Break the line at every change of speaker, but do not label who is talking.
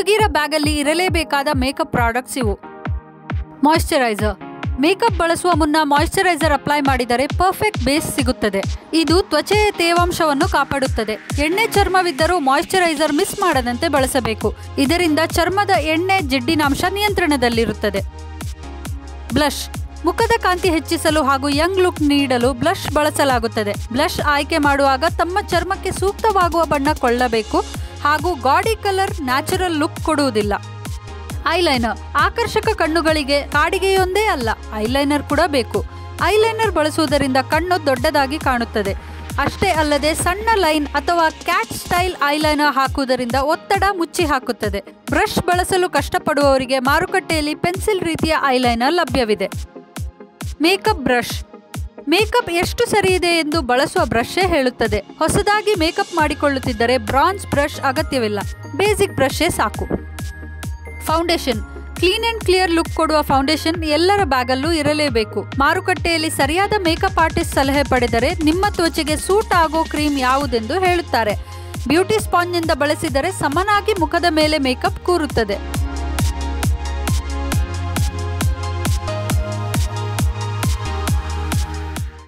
ಹುಡುಗಿರ ಬ್ಯಾಗಲ್ಲಿ ಇರಲೇಬೇಕಾದ makeup products ಇವು ಮಾಯಿಶ್ಚರೈಸರ್ ಮೇಕಪ್ ಬಳಸುವ ಮುನ್ನ ಮಾಯಿಶ್ಚರೈಸರ್ ಅಪ್ಲೈ ಮಾಡಿದರೆ ಪರ್ಫೆಕ್ಟ್ ಬೇಸ್ ಸಿಗುತ್ತದೆ ಇದು ತ್ವಚೆಯ ತೇವಾಂಶವನ್ನು ಕಾಪಾಡುತ್ತದೆ ಎಣ್ಣೆ ಚರ್ಮವಿದ್ದರೂ ಮಾಯಿಶ್ಚರೈಸರ್ ಮಿಸ್ ಮಾಡದಂತೆ ಬಳಸಬೇಕು ಇದರಿಂದ ಚರ್ಮದ ಎಣ್ಣೆ ಜಿಡ್ಡಿನಾಂಶ ನಿಯಂತ್ರಣದಲ್ಲಿರುತ್ತದೆ ಬ್ಲಷ್ ಮುಖದ ಕಾಂತಿ ಹೆಚ್ಚಿಸಲು ಹಾಗೂ ಯಂಗ್ ಲುಕ್ ನೀಡಲು ಬ್ಲಷ್ ಬಳಸಲಾಗುತ್ತದೆ ಬ್ಲಷ್ ಆಯ್ಕೆ ಮಾಡುವಾಗ ತಮ್ಮ ಚರ್ಮಕ್ಕೆ ಸೂಕ್ತವಾಗುವ ಬಣ್ಣ ಕೊಳ್ಳಬೇಕು ಹಾಗೂ ಗಾಡಿ ಕಲರ್ ನ್ಯಾಚುರಲ್ ಲುಕ್ ಕೊಡುವುದಿಲ್ಲ ಐಲೈನರ್ ಆಕರ್ಷಕ ಕಣ್ಣುಗಳಿಗೆ ಕಾಡಿಗೆಯೊಂದೇ ಅಲ್ಲ ಐಲೈನರ್ ಕೂಡ ಬೇಕು ಐಲೈನರ್ ಬಳಸುವುದರಿಂದ ಕಣ್ಣು ದೊಡ್ಡದಾಗಿ ಕಾಣುತ್ತದೆ ಅಷ್ಟೇ ಅಲ್ಲದೆ ಸಣ್ಣ ಲೈನ್ ಅಥವಾ ಕ್ಯಾಟ್ ಸ್ಟೈಲ್ ಐಲೈನರ್ ಹಾಕುವುದರಿಂದ ಒತ್ತಡ ಮುಚ್ಚಿ ಹಾಕುತ್ತದೆ ಬ್ರಷ್ ಬಳಸಲು ಕಷ್ಟಪಡುವವರಿಗೆ ಮಾರುಕಟ್ಟೆಯಲ್ಲಿ ಪೆನ್ಸಿಲ್ ರೀತಿಯ ಐಲೈನರ್ ಲಭ್ಯವಿದೆ ಮೇಕಪ್ ಬ್ರಷ್ ಮೇಕಪ್ ಎಷ್ಟು ಸರಿಯಿದೆ ಎಂದು ಬಳಸುವ ಬ್ರಷೇ ಹೇಳುತ್ತದೆ ಹೊಸದಾಗಿ ಮೇಕಪ್ ಮಾಡಿಕೊಳ್ಳುತ್ತಿದ್ದರೆ ಬ್ರಾಂಜ್ ಬ್ರಷ್ ಅಗತ್ಯವಿಲ್ಲ ಬೇಸಿಕ್ ಬ್ರಷೇ ಸಾಕು foundation clean and clear look ಕೊಡುವ ಫೌಂಡೇಶನ್ ಎಲ್ಲರ ಬ್ಯಾಗಲ್ಲೂ ಇರಲೇಬೇಕು ಮಾರುಕಟ್ಟೆಯಲ್ಲಿ ಸರಿಯಾದ ಮೇಕಪ್ ಆರ್ಟಿಸ್ಟ್ ಸಲಹೆ ಪಡೆದರೆ ನಿಮ್ಮ ತ್ವಚೆಗೆ ಸೂಟ್ ಆಗೋ ಕ್ರೀಮ್ ಯಾವುದೆಂದು ಹೇಳುತ್ತಾರೆ ಬ್ಯೂಟಿ ಸ್ಪಾಂಜ್ನಿಂದ ಬಳಸಿದರೆ ಸಮನಾಗಿ ಮುಖದ ಮೇಲೆ ಮೇಕಪ್ ಕೂರುತ್ತದೆ